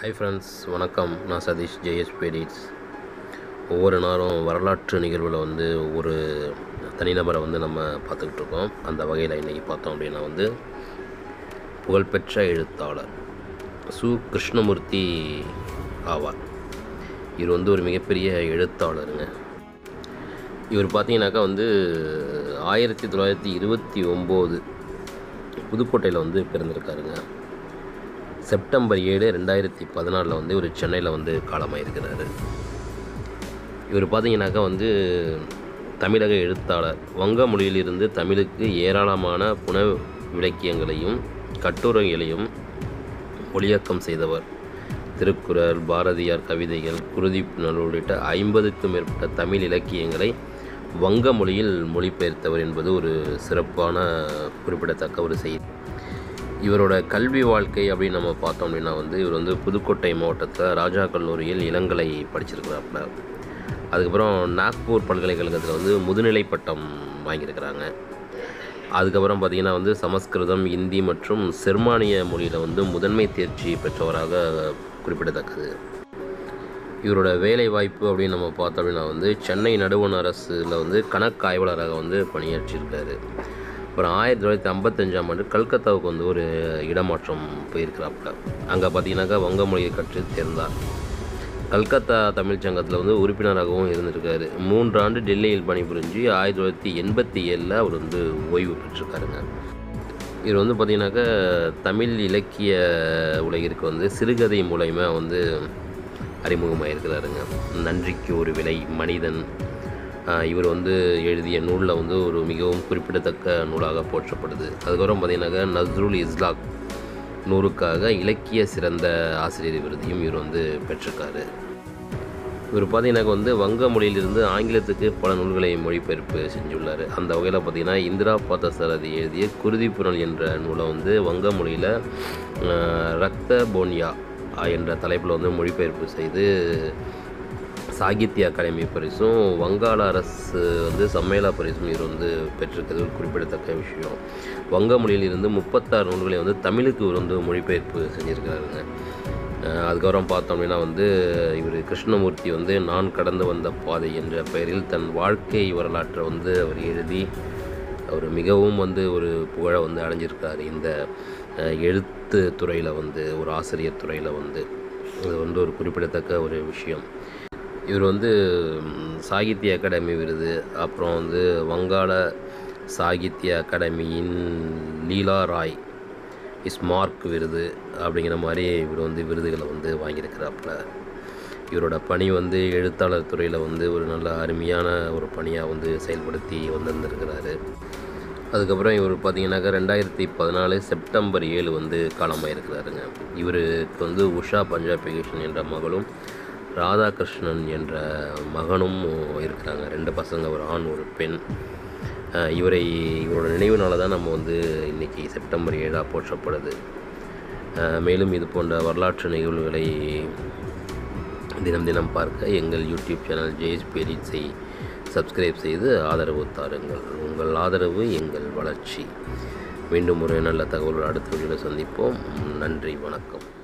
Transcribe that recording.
hi friends வணக்கம் நான் Satish JSP edits ஒவ்வொரு நாளும் வரலாற்று நிகழ்வில் வந்து ஒவ்வொரு தனிநபரை வந்து நம்ம பார்த்துக்கிட்டு இருக்கோம் அந்த வகையில் இன்றைக்கி பார்த்தோம் அப்படின்னா வந்து புகழ்பெற்ற எழுத்தாளர் சு கிருஷ்ணமூர்த்தி ஆவார் இவர் வந்து ஒரு மிகப்பெரிய எழுத்தாளருங்க இவர் பார்த்தீங்கன்னாக்கா வந்து ஆயிரத்தி தொள்ளாயிரத்தி இருபத்தி ஒம்பது புதுக்கோட்டையில் வந்து பிறந்திருக்காருங்க செப்டம்பர் ஏழு ரெண்டாயிரத்தி பதினாலில் வந்து இவர் சென்னையில் வந்து காலமாயிருக்கிறாரு இவர் பார்த்தீங்கன்னாக்கா வந்து தமிழக எழுத்தாளர் வங்க மொழியிலிருந்து தமிழுக்கு ஏராளமான புன விளக்கியங்களையும் கட்டுரைகளையும் மொழியாக்கம் செய்தவர் திருக்குறள் பாரதியார் கவிதைகள் குருதிப்புணர் உள்ளிட்ட ஐம்பதுக்கும் மேற்பட்ட தமிழ் இலக்கியங்களை வங்க மொழியில் மொழிபெயர்த்தவர் என்பது ஒரு சிறப்பான குறிப்பிடத்தக்க ஒரு செய்தி இவரோட கல்வி வாழ்க்கை அப்படின்னு நம்ம பார்த்தோம் அப்படின்னா வந்து இவர் வந்து புதுக்கோட்டை மாவட்டத்தில் ராஜா கல்லூரியில் இளங்கலை படிச்சிருக்கிறாப்புல அதுக்கப்புறம் நாக்பூர் பல்கலைக்கழகத்தில் வந்து முதுநிலை பட்டம் வாங்கியிருக்கிறாங்க அதுக்கப்புறம் பார்த்திங்கன்னா வந்து சமஸ்கிருதம் இந்தி மற்றும் செர்மானிய மொழியில் வந்து முதன்மை தேர்ச்சி பெற்றவராக குறிப்பிடத்தக்கது இவரோட வேலை வாய்ப்பு அப்படின்னு நம்ம பார்த்தோம் அப்படின்னா வந்து சென்னை நடுவண் அரசில் வந்து கணக்கு ஆய்வாளராக வந்து பணியாற்றியிருக்காரு அப்புறம் ஆயிரத்தி தொள்ளாயிரத்தி ஐம்பத்தஞ்சாம் ஆண்டு கல்கத்தாவுக்கு வந்து ஒரு இடமாற்றம் போயிருக்கிறாப்புல அங்கே பார்த்தீங்கன்னாக்கா வங்க மொழியை கற்று தேர்ந்தார் கல்கத்தா தமிழ்ச் சங்கத்தில் வந்து உறுப்பினராகவும் இருந்திருக்காரு மூன்று ஆண்டு டெல்லியில் பணிபுரிஞ்சு ஆயிரத்தி தொள்ளாயிரத்தி எண்பத்தி ஏழில் அவர் வந்து ஓய்வு பெற்றிருக்காருங்க இவர் வந்து பார்த்திங்கனாக்கா தமிழ் இலக்கிய உலகிற்கு வந்து சிறுகதை மூலயமா வந்து அறிமுகமாயிருக்கிறாருங்க நன்றிக்கு ஒரு விலை மனிதன் ஆஹ் இவர் வந்து எழுதிய நூலில் வந்து ஒரு மிகவும் குறிப்பிடத்தக்க நூலாக போற்றப்படுது அதுக்கப்புறம் பார்த்தீங்கன்னாக்கா நஸ்ருல் இஸ்லாக் நூறுக்காக இலக்கிய சிறந்த ஆசிரியர் விருதையும் இவர் வந்து பெற்றிருக்காரு இவர் பார்த்தீங்கன்னாக்கா வந்து வங்க மொழியிலிருந்து ஆங்கிலத்துக்கு பல நூல்களை மொழிபெயர்ப்பு செஞ்சுள்ளார் அந்த வகையில் பார்த்தீங்கன்னா இந்திரா பார்த்தசாரதி எழுதிய குருதிப்புணல் என்ற நூலை வந்து வங்க மொழியில் ஆஹ், ரக்த போனியா என்ற தலைப்பில் வந்து மொழிபெயர்ப்பு செய்து சாகித்ய அகாடமி பரிசும் வங்காள அரசு வந்து சம்மேளா பரிசும் இவர் வந்து பெற்றிருக்கிறது ஒரு குறிப்பிடத்தக்க விஷயம் வங்க மொழியில் இருந்து முப்பத்தாறு நூல்களை வந்து தமிழுக்கு இவர் வந்து மொழிபெயர்ப்பு செஞ்சுருக்காருங்க அஹ் அதுக்கப்புறம் பார்த்தோம் அப்படின்னா வந்து இவர் கிருஷ்ணமூர்த்தி வந்து நான் கடந்து வந்த பாதை என்ற பெயரில் தன் வாழ்க்கை வரலாற்றை வந்து அவர் எழுதி அவர் மிகவும் வந்து ஒரு புகழை வந்து அடைஞ்சிருக்காரு இந்த அஹ், எழுத்து துறையில் வந்து ஒரு ஆசிரியர் துறையில் வந்து இது வந்து ஒரு குறிப்பிடத்தக்க ஒரு விஷயம் இவர் வந்து ம், சாகித்ய அகாடமி விருது அப்புறம் வந்து வங்காள சாகித்ய அகாடமியின் லீலா ராய் ஸ்மார்க் விருது அப்படிங்கிற மாதிரி இவர் வந்து விருதுகளை வந்து வாங்கியிருக்கிறாப்புல இவரோட பணி வந்து எழுத்தாளர் துறையில் வந்து ஒரு நல்ல அருமையான ஒரு பணியாக வந்து செயல்படுத்தி வந்திருந்திருக்கிறாரு அதுக்கப்புறம் இவர் பார்த்தீங்கன்னாக்கா ரெண்டாயிரத்தி பதினாலு செப்டம்பர் ஏழு வந்து காலமாயிருக்கிறாருங்க இவருக்கு வந்து உஷா பஞ்சாபிகேஷன் என்ற மகளும் ராதாகிருஷ்ணன் என்ற மகனும் இருக்கிறாங்க ரெண்டு பசங்க ஒரு ஆண் ஒரு பெண் அஹ் இவரை இவரோட நினைவு தான் நம்ம வந்து இன்றைக்கி செப்டம்பர் ஏழாக போற்றப்படுது அஹ் மேலும் இது போன்ற வரலாற்று நிகழ்வுகளை தினம் தினம் பார்க்க எங்கள் யூடியூப் சேனல் ஜேஎஸ்பி எடிட்ஸை சப்ஸ்கிரைப் செய்து ஆதரவு தாருங்கள் உங்கள் ஆதரவு எங்கள் வளர்ச்சி மீண்டும் ஒரு நல்ல தகவல் அடுத்த வீடியோவில் சந்திப்போம் நன்றி வணக்கம்